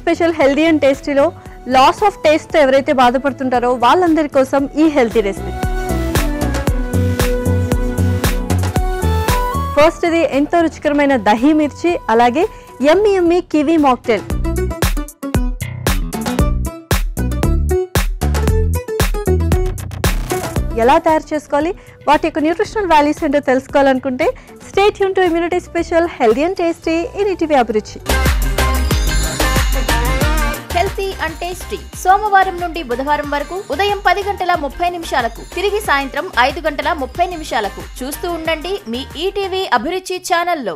special healthy and టేస్టీలో loss of టేస్ట్తో ఎవరైతే బాధపడుతుంటారో వాళ్ళందరి కోసం ఈ హెల్తీ రెసిపీ ఫస్ట్ ఇది ఎంతో రుచికరమైన దహీ మిర్చి అలాగే ఎమ్మి ఎమ్మి కివీ మాక్టైల్ ఎలా తయారు చేసుకోవాలి వాటి యొక్క న్యూట్రిషనల్ వాల్యూస్ ఏంటో తెలుసుకోవాలనుకుంటే స్టేట్ యూన్ to immunity special healthy and tasty in ETV Abhiruchi healthy and tasty సోమవారం నుండి బుధవారం వరకు ఉదయం పది గంటల ముప్పై నిమిషాలకు తిరిగి సాయంత్రం ఐదు గంటల ముప్పై నిమిషాలకు చూస్తూ ఉండండి మీ ఈటీవీ అభిరుచి ఛానల్లో